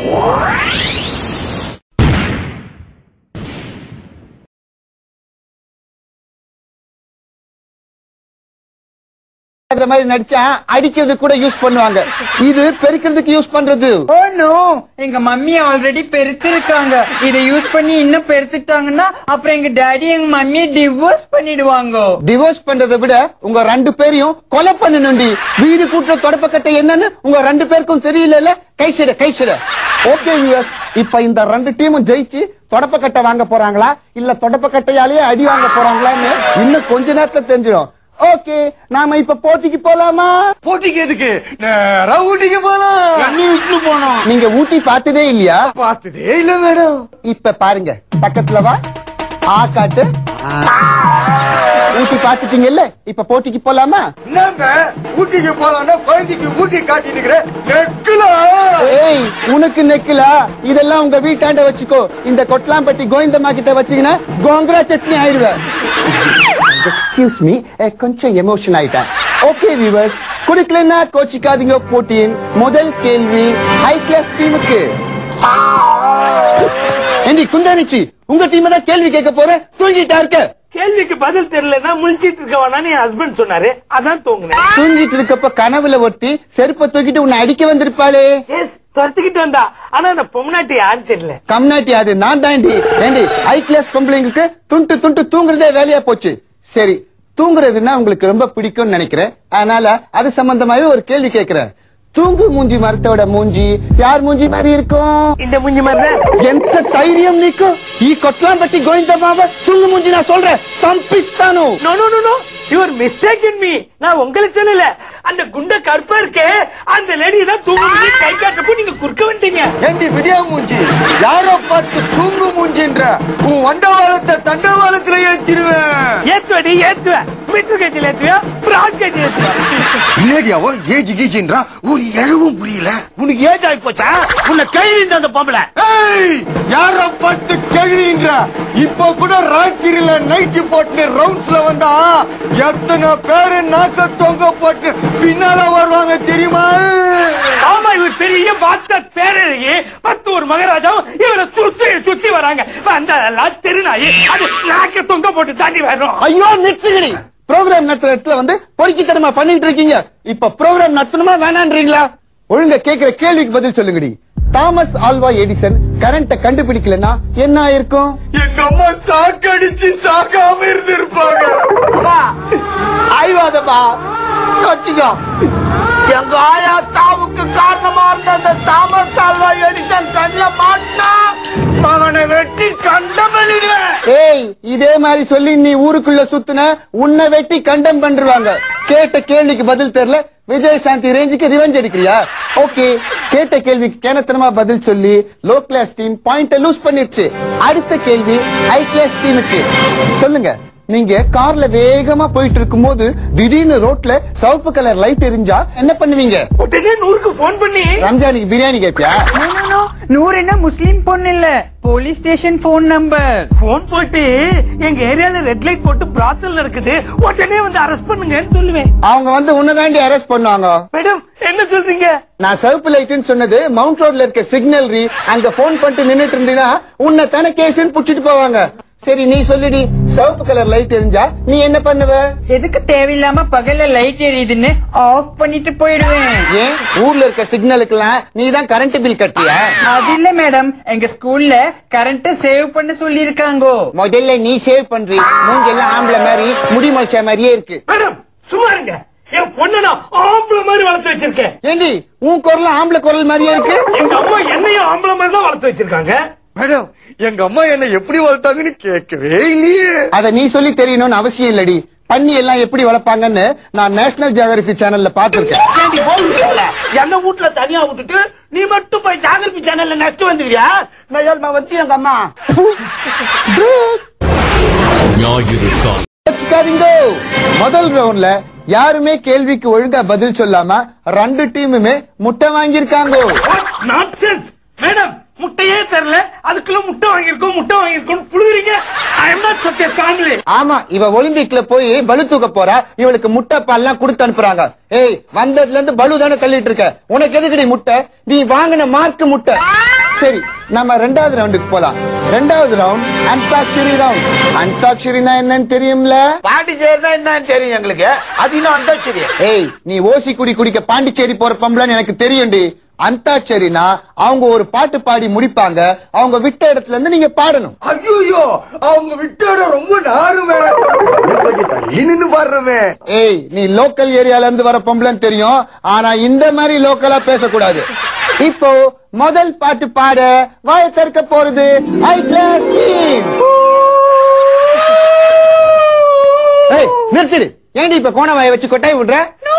அந்த மாதிரி நடிச்சா அடிக்கிறது கூட யூஸ் பண்ணுவாங்க இது பெருக்கிறதுக்கு யூஸ் பண்றது ஓ நோ எங்க மம்மி ஆல்ரெடி பெருத்திருக்காங்க இதை யூஸ் பண்ணி இன்னும் பெருத்துட்டாங்கன்னா அப்புறம் எங்க டாடி எங்க மம்மியை டிவோர்ஸ் பண்ணிடுவாங்க டிவோர்ஸ் பண்றதை விட உங்க ரெண்டு பேரையும் கொலை பண்ணணும்டி வீடு கூட்டுற தொடப்பக்கட்டை என்னன்னு உங்க ரெண்டு பேருக்கும் தெரியல கை சிட கை சிட ஓகே இப்ப இந்த ரெண்டு டீமும் ஜெயிச்சு தொடப்பக்கட்டை வாங்க போறாங்களா இல்ல தொடப்பக்கட்டையாலேயே அடி வாங்க போறாங்களான்னு இன்னும் கொஞ்ச நேரத்துல தெரிஞ்சிடும் ஓகே நாம இப்ப போட்டிக்கு போலாமா போட்டிக்கு எதுக்கு நேரா ஊட்டிக்கு போலாம் போனோம் நீங்க ஊட்டி பார்த்ததே இல்லையா பார்த்ததே இல்ல மேடம் இப்ப பாருங்க பக்கத்துல வா ஆ காட்டு ஊட்டி பாத்துட்டீங்கல்ல இப்ப போட்டிக்கு போலாமா என்னங்க ஊட்டிக்கு போலாம்னா குழந்தைக்கு ஊட்டி காட்டிட்டு நெக்குல ஏய் உனக்கு நெக்கலா இதெல்லாம் உங்க வீட்டாண்ட வச்சுக்கோ இந்த கொட்லாம்பட்டி கோவிந்தம்மா கிட்ட வச்சீங்கன்னா கோங்கரா சட்னி ஆயிடுவேன் எக்ஸ்கியூஸ் மீ கொஞ்சம் எமோஷன் ஆயிட்டேன் ஓகே வியூவர்ஸ் குடிக்கலன்னா கோச்சிக்காதீங்க போட்டியின் முதல் கேள்வி ஹை கிளாஸ் டீமுக்கு ஏண்டி குந்தானிச்சி உங்க டீம் தான் கேள்வி கேட்க போறேன் தூங்கிட்டா இருக்க கேள்விக்கு பதில் தெரியலன்னா முழிச்சிட்டு இருக்க வேணான்னு என் ஹஸ்பண்ட் சொன்னாரு அதான் தூங்குனேன் தூங்கிட்டு இருக்கப்ப கனவுல ஒட்டி செருப்ப தூக்கிட்டு உன்னை அடிக்க வந்திருப்பாளே எஸ் துரத்துக்கிட்டு வந்தா ஆனா அந்த பொம்னாட்டி யாருன்னு தெரியல கம்னாட்டி அது நான் தாண்டி ஏண்டி ஹை கிளாஸ் பொம்பளைங்களுக்கு துண்டு துண்டு தூங்குறதே வேலையா போச்சு சரி தூங்குறதுன்னா உங்களுக்கு ரொம்ப பிடிக்கும்னு நினைக்கிறேன் அதனால அது சம்பந்தமாவே ஒரு கேள்வி கேக்குறேன் தூங்கு மூஞ்சி மரத்தோட மூஞ்சி யார் மூஞ்சி மாதிரி இருக்கும் இந்த முஞ்சி மாதிரி ఎంత ధైర్యం నీకు ఈ కొట్లాంబట్టి గోవిందబాబా తుంగు ముంచి నా சொல்ற సంపిస్తాను no no no no your mistake in me நான் உங்களுக்கு சொல்லல அந்த குண்ட கருப்பா இருக்கே அந்த லேடி தான் தூங்கி கை காட்டப்போ நீங்க குறுக்க வந்துட்டீங்க ஏண்டி விடியா மூஞ்சி யாரோ பார்த்து தூங்கு மூஞ்சின்ற உன் வண்டவாளத்தை தண்டவாளத்துல ஏத்திருவேன் ஏத்துவடி ஏத்துவேன் மீட்டர் கேஜில் ஏத்துவேன் பிராட் கேஜி ஏத்துவேன் என்னடியாவோ ஏஜி கீஜின்றா ஒரு எழவும் புரியல உனக்கு ஏஜ் ஆகி போச்சா உன்னை கைவி அந்த பொம்பளை ஏய் யாரோ பார்த்து கேள்வின்ற இப்போ கூட ராத்திரில நைட்டு போட்டு ரவுண்ட்ஸ்ல வந்தா எத்தனை பேரு நாக்க தொங்க போட்டு பின்னால வருவாங்க தெரியுமா ஆமா இவர் பெரிய பார்த்த பேரழகி பத்து ஒரு மகாராஜாவும் இவரை சுத்தி சுத்தி வராங்க அந்த திருநாயி அது நாக்க தொங்க போட்டு தாண்டி வர்றோம் ஐயோ நிறுத்துகிறி ப்ரோக்ராம் நடத்துற இடத்துல வந்து பொறுக்கித்தனமா பண்ணிட்டு இருக்கீங்க இப்ப ப்ரோக்ராம் நடத்தணுமா வேணான்றீங்களா ஒழுங்கா கேக்குற கேள்விக்கு பதில் சொல்லுங்கடி தாமஸ் ஆல்வா எடிசன் கரண்ட கண்டுபிடிக்கலன்னா என்ன ஆயிருக்கும் எங்க அம்மா சாக்கடிச்சு சாக்காம இருந்திருப்பாங்க ஆய்வாதமா வச்சுக்கோ எங்க ஆயா சாவுக்கு காரணமா இருந்த அந்த தாமஸ் ஆல்வா எடிசன் கண்ணுல மாட்டினா அவனை வெட்டி கண்டம் பண்ணிடுவேன் ஏய் இதே மாதிரி சொல்லி நீ ஊருக்குள்ள சுத்துன உன்னை வெட்டி கண்டம் பண்ணிடுவாங்க கேட்ட கேள்விக்கு பதில் தெரியல விஜய் சாந்தி ரேஞ்சுக்கு ரிவெஞ்ச் அடிக்கிறியா ஓகே கேட்ட கேள்விக்கு கேனத்தனமா பதில் சொல்லி லோ கிளாஸ் டீம் பாயிண்ட லூஸ் பண்ணிருச்சு அடுத்த கேள்வி ஹை கிளாஸ் டீமுக்கு சொல்லுங்க நீங்க கார்ல வேகமா போயிட்டு இருக்கும்போது திடீர்னு ரோட்ல சிவப்பு கலர் லைட் எரிஞ்சா என்ன பண்ணுவீங்க உடனே நூறுக்கு போன் பண்ணி ரம்ஜானுக்கு பிரியாணி கேப்பியா No, no, no. நூறு என்ன முஸ்லிம் பொண்ணு இல்ல police station phone number phone போட்டு எங்க ஏரியால ரெட் லைட் போட்டு பிராத்தல் நடக்குது உடனே வந்து அரெஸ்ட் பண்ணுங்கன்னு சொல்லுவேன் அவங்க வந்து உன்னதாண்டி அரெஸ்ட் பண்ணுவாங்க மேடம் என்ன சொல்றீங்க நான் சிவப்பு லைட்னு சொன்னது மவுண்ட் ரோட்ல இருக்க சிக்னல் ரீ அங்க போன் பண்ணிட்டு நின்னுட்டு இருந்தீங்கன்னா உன்னை தானே கேஸ்ன்னு புடிச்சிட்டு போவாங்க சரி நீ சொல்லுடி சிவப்பு கலர் லைட் எரிஞ்சா நீ என்ன பண்ணுவ எதுக்கு தேவையில்லாம பகல்ல லைட் எரியுதுன்னு ஆஃப் பண்ணிட்டு போயிடுவேன் ஏன் ஊர்ல இருக்க சிக்னலுக்கெல்லாம் நீ தான் கரண்ட் பில் கட்டியா அது இல்ல மேடம் எங்க ஸ்கூல்ல கரண்ட் சேவ் பண்ண சொல்லி இருக்காங்க முதல்ல நீ சேவ் பண்றீ மூஞ்செல்லாம் ஆம்பளை மாதிரி முடி மொச்ச மாதிரியே இருக்கு மேடம் சும்மா இருங்க என் பொண்ணை நான் ஆம்பளை மாதிரி வளர்த்து வச்சிருக்கேன் ஏண்டி உன் குரல் ஆம்பளை குரல் மாதிரியே இருக்கு எங்க அம்மா என்னையும் ஆம்பளை மாதிரி தான் வளர்த்து வச்சிருக்காங்க மேடம் எங்க அம்மா என்ன எப்படி வளர்த்தாங்கன்னு கேட்கவே இல்லையே அத நீ சொல்லி தெரியணும்னு அவசியம் இல்லடி பண்ணி எல்லாம் எப்படி வளர்ப்பாங்கன்னு நான் நேஷனல் ஜியோகிராபி சேனல்ல பாத்திருக்கேன் ஏண்டி போகல என்ன வீட்டுல தனியா விட்டுட்டு நீ மட்டும் போய் ஜாகிரபி சேனல்ல நெக்ஸ்ட் வந்துருவியா நான் வந்து எங்க அம்மா ஞாயிறு காலை வச்சுக்காதீங்க முதல் ரவுண்ட்ல யாருமே கேள்விக்கு ஒழுங்கா பதில் சொல்லாம ரெண்டு டீமுமே முட்டை வாங்கியிருக்காங்க நான்சென்ஸ் மேடம் முட்டையே தரல அதுக்குள்ள முட்டை வாங்கியிருக்கோம் முட்டை வாங்கியிருக்கோம் புழுகுறீங்க ஐ எம் நாட் சத்திய ஃபேமிலி ஆமா இவ ஒலிம்பிக்ல போய் பலு தூக்க போறா இவளுக்கு முட்டை பால்லாம் கொடுத்து அனுப்புறாங்க ஏய் வந்ததுல இருந்து பலு தானே தள்ளிட்டு இருக்க உனக்கு எதுக்குடி முட்டை நீ வாங்கின மார்க் முட்டை சரி நம்ம ரெண்டாவது ரவுண்டுக்கு போலாம் ரெண்டாவது ரவுண்ட் அந்தாக்ஷரி ரவுண்ட் அந்தாக்ஷரினா என்னன்னு தெரியும்ல பாண்டிச்சேரினா என்னன்னு தெரியும் எங்களுக்கு அது இன்னும் அந்த சரி ஏய் நீ ஓசி குடி குடிக்க பாண்டிச்சேரி போற பொம்பளைன்னு எனக்கு தெரியும்டி அந்தாட்சரினா அவங்க ஒரு பாட்டு பாடி முடிப்பாங்க அவங்க விட்ட இடத்துல இருந்து நீங்க பாடணும் ஐயோ அவங்க விட்டோட ரொம்ப நாருமே கொஞ்சம் தள்ளி நின்னு பாடுறமே ஏய் நீ லோக்கல் ஏரியால இருந்து வர பொம்பளைன்னு தெரியும் ஆனா இந்த மாதிரி லோக்கலா பேசக்கூடாது இப்போ முதல் பாட்டு பாட வாய திறக்க போறது ஹை கிளாஸ் டீம் ஏய் நிறுத்திடு ஏன்டி இப்ப கோண வாய வச்சு கொட்டாய் விடுற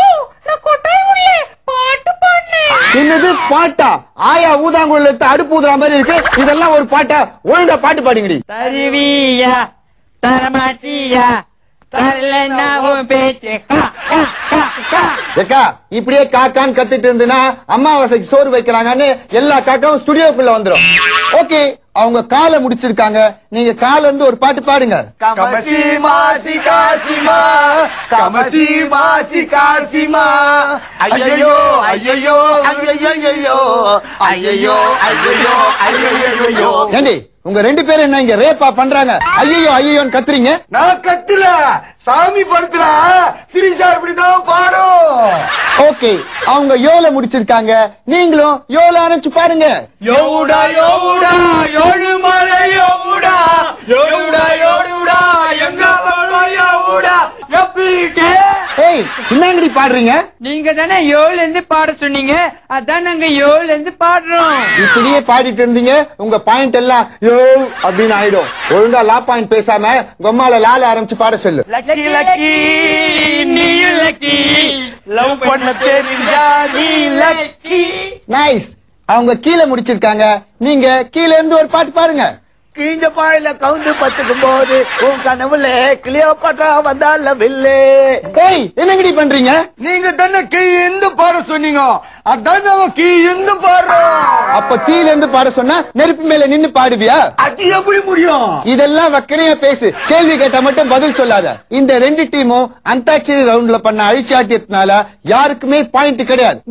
என்னது பாட்டா ஆயா ஊதாங்குழல் எடுத்து அடுப்பு ஊதுற மாதிரி இருக்கு இதெல்லாம் ஒரு பாட்டா ஒழுங்கா பாட்டு பாடுங்கடி தருவியா தரமாட்டியா தரலன்னா உன் பேச்சு கா, கா, கா, கா. ஏக்கா இப்படியே காக்கான்னு கத்திட்டு இருந்துன்னா அமாவாசைக்கு சோறு வைக்கிறாங்கன்னு எல்லா காக்காவும் ஸ்டுடியோக்குள்ள வந்துரும் ஓகே அவங்க காலை முடிச்சிருக்காங்க நீங்க கால இருந்து ஒரு பாட்டு பாடுங்க கமசி மாசி காசிமா கமசி மாசி காசிமா ஐயோ ஐயோ ஐயோ ஐயோ ஐயோ ஐயோ ஐயோ ஏண்டி உங்க ரெண்டு பேரும் என்ன இங்க ரேப்பா பண்றாங்க ஐயோ ஐயோன்னு கத்துறீங்க நான் கத்துல சாமி படத்துல திரிசா இப்படிதான் பாடும் ஓகே அவங்க யோல முடிச்சிருக்காங்க நீங்களும் யோல ஆரம்பிச்சு பாடுங்க யோடா யோடா யோடு மலை யோடா யோடா யோடுடா எங்க பக்கம் யோடா எப்படிட்டே ஏய் என்னங்கடி பாடுறீங்க நீங்க தானே யோல இருந்து பாட சொன்னீங்க அதான் நாங்க யோல இருந்து பாடுறோம் இப்படியே பாடிட்டு இருந்தீங்க உங்க பாயிண்ட் எல்லாம் யோ அப்படின்னு ஆயிடும் ஒழுங்கா லா பாயிண்ட் பேசாம கொம்மால லால ஆரம்பிச்சு பாட சொல்லு லக்கி லக்கி நீயும் லக்கி லவ் பண்ண தெரிஞ்சா நீ லக்கி நைஸ் அவங்க கீழே முடிச்சிருக்காங்க நீங்க கீழே இருந்து ஒரு பாட்டு பாருங்க கீஞ்ச பாயில கவுந்து பத்துக்கும் போது உன் கனவுல கிளியோபாட்ரா வந்தால வில்லு ஏய் என்னங்கடி பண்றீங்க நீங்க தானே கீ எந்த பாட சொன்னீங்க அதான் நம்ம கீ எந்த பாடுறோம் அப்ப கீழே இருந்து பாட சொன்னா நெருப்பு மேல நின்னு பாடுவியா அது எப்படி முடியும் இதெல்லாம் வக்கனையா பேசு கேள்வி கேட்டா மட்டும் பதில் சொல்லாத இந்த ரெண்டு டீமும் அந்தாட்சரி ரவுண்ட்ல பண்ண அழிச்சாட்டியத்தினால யாருக்குமே பாயிண்ட் கிடையாது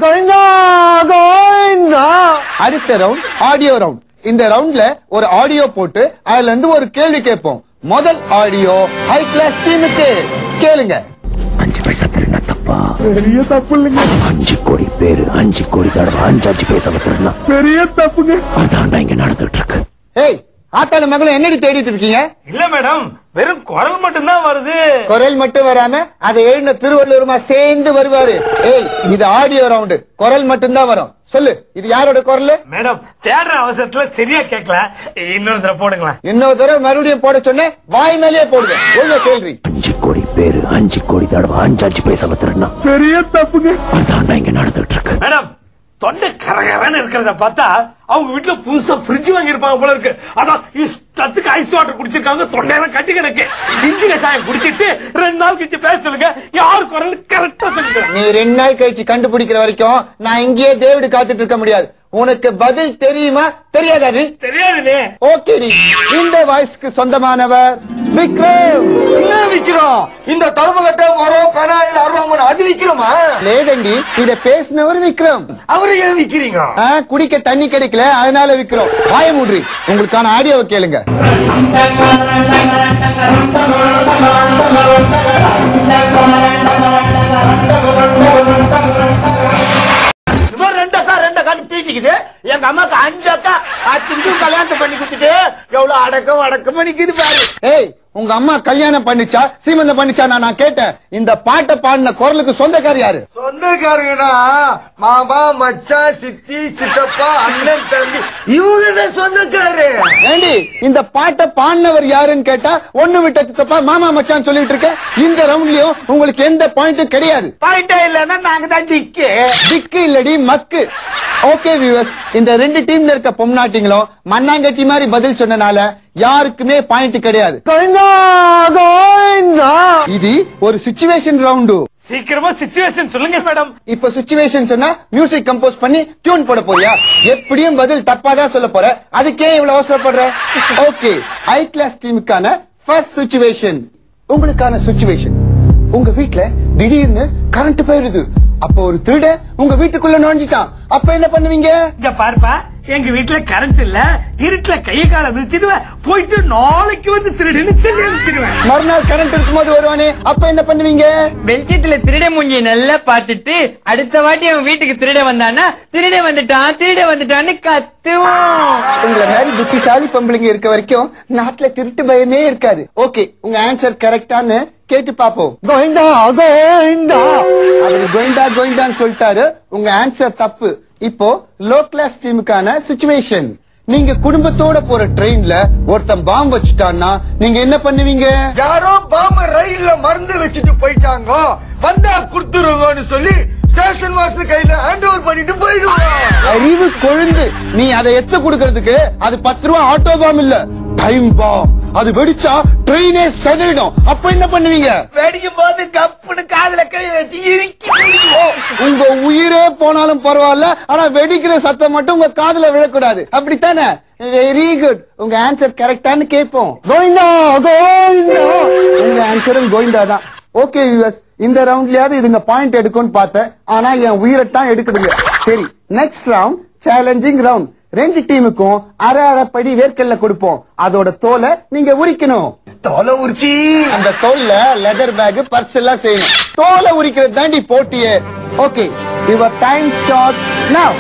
அடுத்த ரவுண்ட் ஆடியோ ரவுண்ட் இந்த ரவுண்ட்ல ஒரு ஆடியோ போட்டு அதுல இருந்து ஒரு கேள்வி கேட்போம் முதல் ஆடியோ ஹை கிளாஸ் டீமுக்கு கேளுங்க அஞ்சு பைசா திருடினா தப்பா பெரிய தப்பு இல்லைங்க அஞ்சு கோடி பேரு அஞ்சு கோடி தடவை அஞ்சு அஞ்சு பைசா திருடினா பெரிய தப்புங்க அதான்டா இங்க நடந்துட்டு இருக்கு ஏய் ஆத்தால மகளும் என்னடி தேடிட்டு இருக்கீங்க இல்ல மேடம் வெறும் குரல் மட்டும்தான் வருது குரல் மட்டும் வராம அதை எழுந்த திருவள்ளுவருமா சேர்ந்து வருவாரு ஏய் இது ஆடியோ ரவுண்டு குரல் மட்டும்தான் வரும் சொல்லு இது யாரோட குரல் மேடம் தேடுற அவசரத்துல சரியா கேட்கல இன்னொரு தடவை போடுங்களேன் இன்னொரு தடவை மறுபடியும் போட சொன்னேன் வாய் மேலேயே போடுவேன் ஒழுங்கா கேள்வி அஞ்சு கோடி பேரு அஞ்சு கோடி தடவை அஞ்சு அஞ்சு பைசா திருடினா பெரிய தப்புங்க அதான்டா இங்க நடந்துட்டு இருக்கு மேடம் தொண்டை கரகரன்னு இருக்கிறத பார்த்தா அவங்க வீட்டுல புதுசா ஃப்ரிட்ஜ் வாங்கி இருப்பாங்க போல இருக்கு அதான் இஷ்டத்துக்கு ஐஸ் வாட்டர் குடிச்சிருக்காங்க தொண்டையெல்லாம் கட்டி கிடக்கு இஞ்சி கசாயம் குடிச்சிட்டு ரெண்டு நாள் கழிச்சு பேச சொல்லுங்க யார் குரல் கரெக்டா சொல்லுங்க நீ ரெண்டு நாள் கழிச்சு கண்டுபிடிக்கிற வரைக்கும் நான் இங்கேயே தேவிடு காத்துட்டு இருக்க முடியாது உனக்கு பதில் தெரியுமா தெரியாதாடி தெரியாதுனே ஓகே இந்த வாய்ஸ்க்கு சொந்தமானவர் விக்ரம் என்ன விக்கிறோம் இந்த தடவை கட்ட மரம் கனாயில் அருவாமன் அது விக்கிறோமா லேடண்டி இத பேசினவர் விக்ரம் அவரை ஏன் விக்கிறீங்க ஆ, குடிக்க தண்ணி கிடைக்கல அதனால விக்கிறோம் வாய மூடுறி உங்களுக்கான ஆடியோவை கேளுங்க இவன் ரெண்டு அக்கா ரெண்டு அக்கான்னு பீச்சிக்குது எங்க அம்மாக்கு அஞ்சு அக்கா அச்சுக்கும் கல்யாணத்தை பண்ணி கொடுத்துட்டு எவ்வளவு அடக்கம் அடக்கம் பண்ணிக்குது பாரு ஏய் உங்க அம்மா கல்யாணம் பண்ணிச்சா சீமந்தம் பண்ணிச்சா நான் நான் கேட்டேன் இந்த பாட்டை பாடின குரலுக்கு சொந்தக்கார் யாரு சொந்தக்காரங்கடா மாமா மச்சான் சித்தி சித்தப்பா அண்ணன் தம்பி இவங்க தான் சொந்தக்காரு ஏண்டி இந்த பாட்டை பாடினவர் யாருன்னு கேட்டா ஒண்ணு விட்ட சித்தப்பா மாமா மச்சான் சொல்லிட்டு இருக்க இந்த ரவுண்ட்லயும் உங்களுக்கு எந்த பாயிண்ட்டும் கிடையாது பாயிண்டே இல்லன்னா நாங்க தான் திக்கு திக்கு இல்லடி மக்கு ஓகே வியூவர்ஸ் இந்த ரெண்டு டீம்ல இருக்க பொம்நாட்டிங்களும் மண்ணாங்கட்டி மாதிரி பதில் சொன்னனால யாருக்குமே பாயிண்ட் கிடையாது இது ஒரு சுச்சுவேஷன் ரவுண்டு சீக்கிரமா சிச்சுவேஷன் சொல்லுங்க மேடம் இப்ப சுச்சுவேஷன் சொன்னா மியூசிக் கம்போஸ் பண்ணி டியூன் போட போறியா எப்படியும் பதில் தப்பா தான் சொல்ல போற அதுக்கே இவ்வளவு அவசரப்படுற ஓகே ஐ கிளாஸ் டீமுக்கான ஃபர்ஸ்ட் சுச்சுவேஷன் உங்களுக்கான சுச்சுவேஷன் உங்க வீட்ல திடீர்னு கரண்ட் போயிருது அப்ப ஒரு திருடன் உங்க வீட்டுக்குள்ள நுழைஞ்சிட்டான் அப்ப என்ன பண்ணுவீங்க இங்க பாருப்பா எங்க வீட்டுல கரண்ட் இல்ல இருட்டுல கைய கால விரிச்சிடுவேன் போயிட்டு நாளைக்கு வந்து திருடுன்னு சொல்லி அனுப்பிச்சிடுவேன் மறுநாள் கரண்ட் இருக்கும்போது வருவானே அப்ப என்ன பண்ணுவீங்க வெளிச்சத்துல திருட மூஞ்சிய நல்லா பார்த்துட்டு அடுத்த வாட்டி அவன் வீட்டுக்கு திருட வந்தானா திருட வந்துட்டான் திருட வந்துட்டான்னு கத்துவோம் உங்களை மாதிரி புத்திசாலி பொம்பளைங்க இருக்க வரைக்கும் நாட்டுல திருட்டு பயமே இருக்காது ஓகே உங்க ஆன்சர் கரெக்டான்னு கேட்டு பாப்போம் கோவிந்தா கோவிந்தா அவர் கோவிந்தா கோவிந்தான்னு சொல்லிட்டாரு உங்க ஆன்சர் தப்பு இப்போ லோ கிளாஸ் டீமுக்கான சுச்சுவேஷன் நீங்க குடும்பத்தோட போற ட்ரெயின்ல ஒருத்தன் பாம்பு வச்சுட்டான்னா நீங்க என்ன பண்ணுவீங்க யாரோ பாம ரயில்ல மறந்து வச்சுட்டு போயிட்டாங்க வந்தா குடுத்துருங்கன்னு சொல்லி ஸ்டேஷன் மாஸ்டர் கையில ஹேண்ட் ஓவர் பண்ணிட்டு போயிடுவான் அறிவு கொழுந்து நீ அதை எத்த கொடுக்கறதுக்கு அது பத்து ரூபா ஆட்டோ பாம் இல்ல டைம் பாம் அது வெடிச்சா ட்ரெயினே செதறிடும் அப்ப என்ன பண்ணுவீங்க வெடிக்கும் போது கப்புன்னு காதுல கை வச்சு இறுக்கி ஓ, உங்க உயிரே போனாலும் பரவாயில்ல ஆனா வெடிக்கிற சத்தம் மட்டும் உங்க காதுல விழக்கூடாது அப்படித்தானே வெரி குட் உங்க ஆன்சர் கரெக்டான்னு கேட்போம் கோவிந்தா கோவிந்தா உங்க ஆன்சரும் கோவிந்தா தான் ஓகே யூஎஸ் இந்த ரவுண்ட்லயாவது இதுங்க பாயிண்ட் எடுக்கும்னு பார்த்தேன் ஆனா என் உயிரைத்தான் எடுக்குதுங்க சரி நெக்ஸ்ட் ரவுண்ட் சேலஞ்சிங் ரவுண்ட் ரெண்டு டீமுக்கும் அரை அரை படி வேர்க்கல்ல கொடுப்போம் அதோட தோலை நீங்க உரிக்கணும் தோலை உரிச்சி அந்த தோல்ல லெதர் பேக் பர்ஸ் எல்லாம் செய்யணும் தோலை உரிக்கிறது தாண்டி போட்டியே okay your time starts now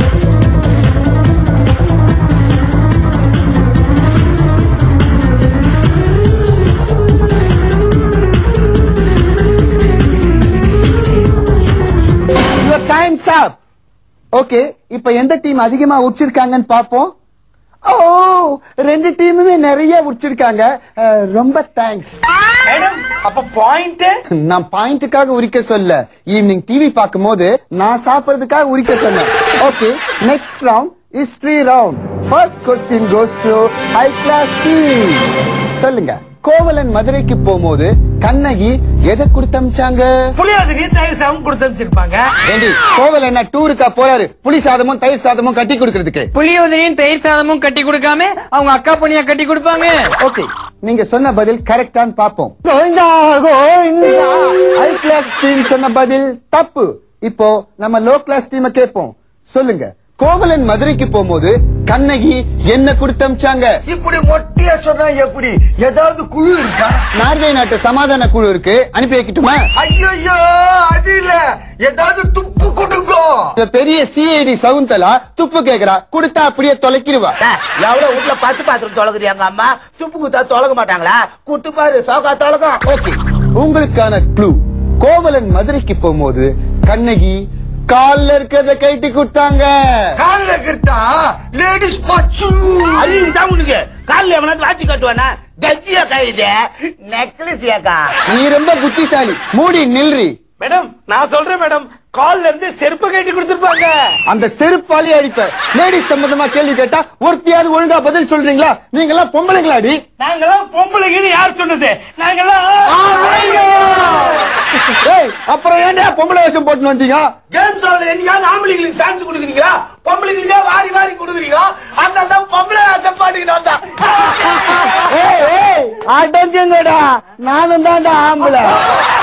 your time's up okay இப்ப எந்த டீம் அதிகமா உச்சிருக்காங்கன்னு பாப்போம் ஓ ரெண்டு டீமுமே நிறைய உச்சிருக்காங்க அஹ், ரொம்ப தேங்க்ஸ் மேடம் அப்ப பாயிண்ட் நான் பாயிண்ட்டுக்காக உரிக்க சொல்ல ஈவினிங் டிவி பார்க்கும்போது நான் சாப்பிடுறதுக்காக உரிக்க சொன்னேன் okay next round history round first question goes to high class team சொல்லுங்க கோவலன் மதுரைக்கு போகும்போது கண்ணகி எதை கொடுத்து அமிச்சாங்க புளியாதிரி தயிர் சாதம் கொடுத்து வச்சிருப்பாங்க ஏண்டி கோவலன் என்ன டூருக்கா போறாரு புளி சாதமும் தயிர் சாதமும் கட்டி கொடுக்கறதுக்கு புளியோதரையும் தயிர் சாதமும் கட்டி கொடுக்காம அவங்க அக்கா பொண்ணியா கட்டி கொடுப்பாங்க ஓகே நீங்க சொன்ன பதில் கரெக்டான்னு பாப்போம் Govinda Govinda high class team சொன்ன பதில் தப்பு இப்போ நம்ம லோ கிளாஸ் டீமை கேட்போம் சொல்லுங்க கோவலன் மதுரைக்கு போகும்போது கண்ணகி என்ன கொடுத்து அமிச்சாங்க இப்படி மொட்டையா சொன்னா எப்படி ஏதாவது குழு இருக்கா நார்வே நாட்டு சமாதான குழு இருக்கு அனுப்பி வைக்கட்டுமா ஐயோ அது இல்ல ஏதாவது துப்பு கொடுங்க இந்த பெரிய சிஐடி சகுந்தலா துப்பு கேக்குறா கொடுத்தா அப்படியே தொலைக்கிடுவா எவ்வளவு வீட்டுல பத்து பாத்திரம் தொலைக்குது எங்க அம்மா துப்பு குத்தா தொலைக்க மாட்டாங்களா குத்து பாரு சோகா தொலைக்கும் ஓகே உங்களுக்கான க்ளூ கோவலன் மதுரைக்கு போகும்போது கண்ணகி கால்ல இருக்கிறத கைட்டி கொடுத்தாங்க கால்ல கிட்டா லேடிஸ் பச்சு அறிவு தான் உனக்கு காலில் எவனாவது வாட்சி கட்டுவானா கத்தியா கழுது நெக்லஸ் ஏக்கா நீ ரொம்ப புத்திசாலி மூடி நில்றி மேடம் நான் சொல்றேன் மேடம் கால்ல இருந்து செருப்பு கட்டி கொடுத்திருப்பாங்க அந்த செருப்பாலே அடிப்ப லேடிஸ் சம்பந்தமா கேள்வி கேட்டா ஒருத்தியாவது ஒழுங்கா பதில் சொல்றீங்களா நீங்க எல்லாம் பொம்பளைங்களாடி நாங்கெல்லாம் பொம்பளைங்கன்னு யார் சொன்னது நாங்கெல்லாம் ஏய், அப்புறம் ஏன்டா பொம்பளை வேஷம் போட்டு வந்தீங்க கேம் சொல்ல என்னையாவது ஆம்பளைங்களுக்கு சான்ஸ் கொடுக்குறீங்களா பொம்பளைங்களுக்கே வாரி வாரி கொடுக்குறீங்க அதனால தான் பொம்பளை ஆசம் பாட்டுக்கிட்டு வந்தா ஏய், ஏய், அடங்குங்கடா நானும் தான்டா ஆம்பளை